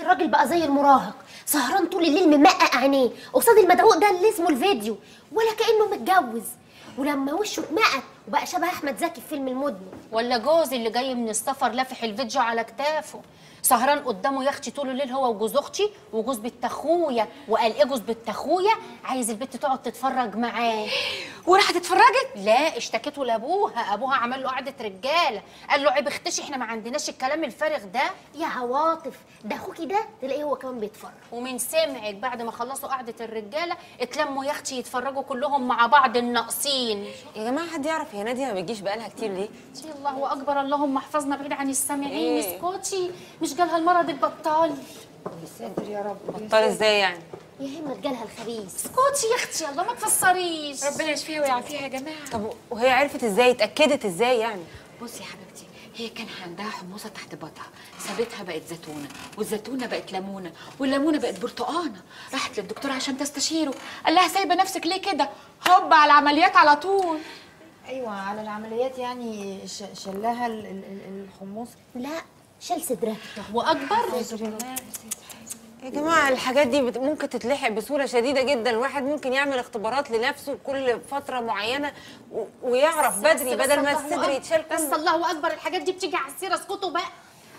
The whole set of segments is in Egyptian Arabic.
ستي الراجل بقى زي المراهق سهران طول الليل ممقق عينيه قصاد المدعوق ده اللي اسمه الفيديو ولا كانه متجوز ولما وشه اتنقط وبقى شبه احمد زكي في فيلم المدمن ولا جوزي اللي جاي من السفر لافح الفيديو على كتافه سهران قدامه يا اختي طول الليل هو وجوز اختي وجوز بنت اخويا وقال ايه جوز بنت اخويا عايز البت تقعد تتفرج معاه وراحت اتفرجت لا اشتكته لابوها ابوها عمل له قعده رجاله قال له عيب اختشي احنا ما عندناش الكلام الفارغ ده يا عواطف ده اخوكي ده تلاقيه هو كمان بيتفرج ومن سمعك بعد ما خلصوا قعده الرجاله اتلموا يا اختي يتفرجوا كلهم مع بعض الناقصين يا جماعه حد يعرف هي ناديه ما بتجيش بقالها كتير ليه يا الله اكبر اللهم احفظنا بعيد عن السامعين إيه؟ اسكتي مش جالها المرض البطال بطل ازاي يعني يا همة جالها الخبيث اسكتي يا اختي الله ما تفسريش ربنا يشفيها ويعافيها يا جماعه طب وهي عرفت ازاي اتاكدت ازاي يعني بصي يا حبيبتي هي كان عندها حموصه تحت بطها سابتها بقت زيتونه والزيتونه بقت ليمونه والليمونه بقت برتقانه راحت للدكتور عشان تستشيره قال لها سايبه نفسك ليه كده هوب على العمليات على طول ايوه على العمليات يعني ش- شلها ال- ال- ال- الحمص لا شال صدرها واكبر يا جماعه الحاجات دي بت- ممكن تتلحق بصوره شديده جدا الواحد ممكن يعمل اختبارات لنفسه كل فتره معينه و- ويعرف بدري بس بدل ما الله الصدر أكبر. يتشال بس كله الله اكبر الحاجات دي بتيجي على السيره اسكتوا بقى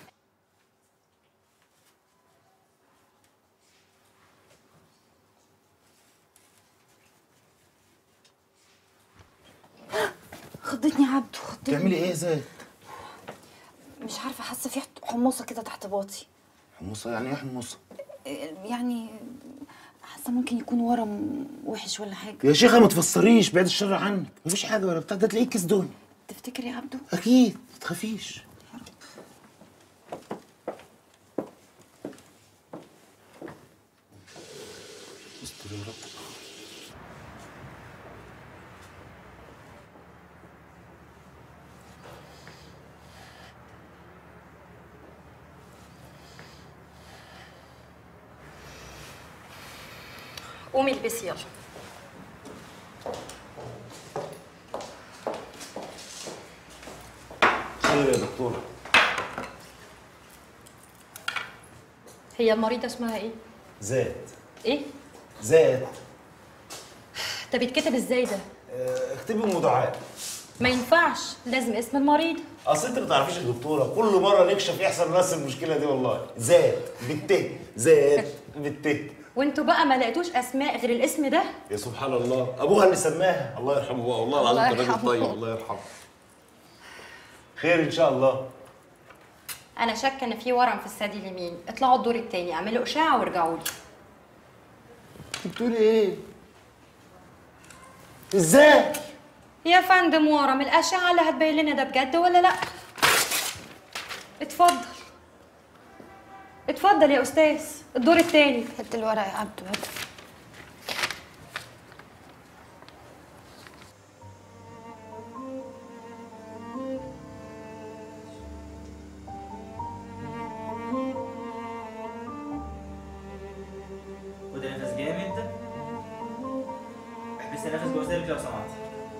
خضتني عبده خضتني تعملي ايه يا زاد؟ مش عارفه حاسه في حموصه كده تحت باطي حمصه يعني ايه حمصه؟ يعني حاسه ممكن يكون ورم وحش ولا حاجه يا شيخه ما تفسريش بعد الشر عنك مفيش حاجه ولا بتاع ده تلاقيه كيس دهن تفتكر يا عبده اكيد ما تخافيش استر يا رب قومي البسي يلا خير يا دكتوره هي المريضة اسمها ايه؟ زاد ايه؟ زاد ده بيتكتب ازاي ده؟ آه، اكتبي مدعاء ما ينفعش لازم اسم المريض اصل انت ما تعرفيش يا دكتوره كل مره نكشف يحصل نفس المشكله دي والله زاد بالت زاد بالت وانتوا بقى ما لقيتوش اسماء غير الاسم ده؟ يا سبحان الله ابوها اللي سماها الله يرحمه بقى والله العظيم كان راجل يرحمه. طيب الله يرحمه خير ان شاء الله انا شاكه ان في ورم في الثدي اليمين اطلعوا الدور التاني اعملوا اشعه وارجعوا لي انت بتقولي ايه ازاي يا فندم ورم الاشعه اللي هتبين لنا ده بجد ولا لا اتفضل اتفضل يا استاذ الدور التاني هات الورق يا عبده هات خد نفس جامد احبسي نفس جوه صدرك لو سمحتي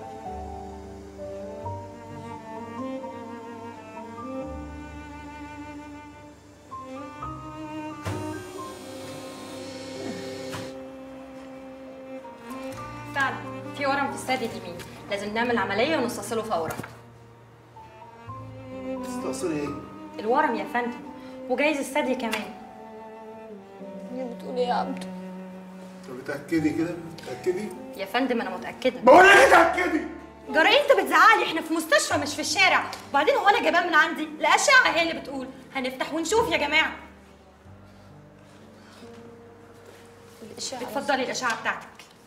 فعلا في ورم في الثدي اليمين لازم نعمل عمليه ونستصله فورا تستقصري ايه الورم يا فندم وجايز الثدي كمان بتقول ايه يا عبده طب اتاكدي كده اتاكدي يا فندم انا متاكده بقول لك اتاكدي جرى انت بتزعلي احنا في مستشفى مش في الشارع وبعدين هو انا جايباه من عندي الاشعه هي اللي بتقول هنفتح ونشوف يا جماعه الاشعه اتفضلي الاشعه بتاعتك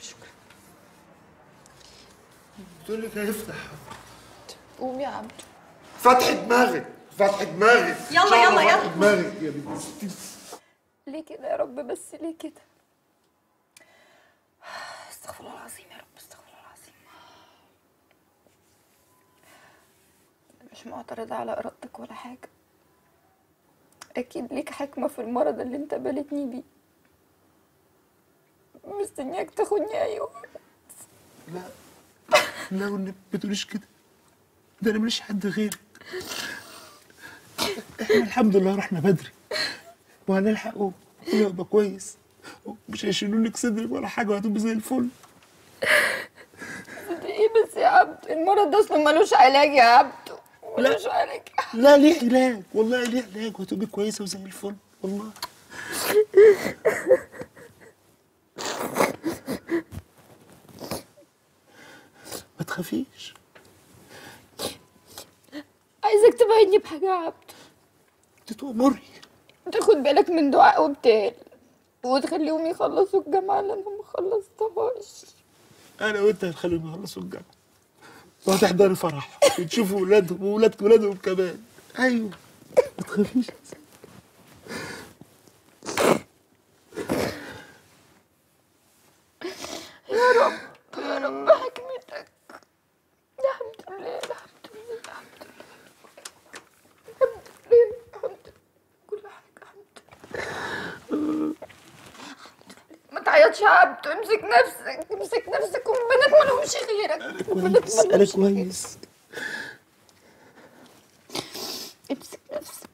بتقول لك هيفتح قوم يا عبده فتح دماغك فتح دماغك يلا، إن شاء الله يلا، فتح يلا. دماغك يا بنت ستين. ليه كده يا رب بس ليه كده استغفر الله العظيم يا رب استغفر الله العظيم مش معترضة على إرادتك ولا حاجة أكيد ليك حكمة في المرض اللي أنت بالتني بيه مستنياك تاخدني أي وقت لا لا والنبي ما تقوليش كده ده انا ماليش حد غيرك احنا الحمد لله رحنا بدري وهنلحقه ويبقى كويس مش هيشيلوا لك صدرك ولا حاجه وهتبقى زي الفل ايه بس يا عبد المرض ده اصلا ملوش علاج يا عبد ملوش علاج لا ليه علاج والله ليه علاج وهتبقى كويسه وزي الفل والله ما تخافيش عايزك تبعدني بحاجه يا عبد تتأمري تاخد بالك من دعاء وبتال وتخليهم يخلصوا الجامعه اللي انا ما خلصتهاش انا وانت هنخليهم يخلصوا الجامعه وهتحضري فرح وتشوفوا ولادهم وولاد ولادهم كمان ايوه ما تخافيش يا رب يا رب حكمتك الحمد لله الحمد لله الحمد لله الحمد لله الحمد لله كل حاجة الحمد لله ما تعيطش يا عبد امسك نفسك امسك نفسك والبنات ما لهمش غيرك والبنات كويس ما انا لهمش كويس امسك نفسك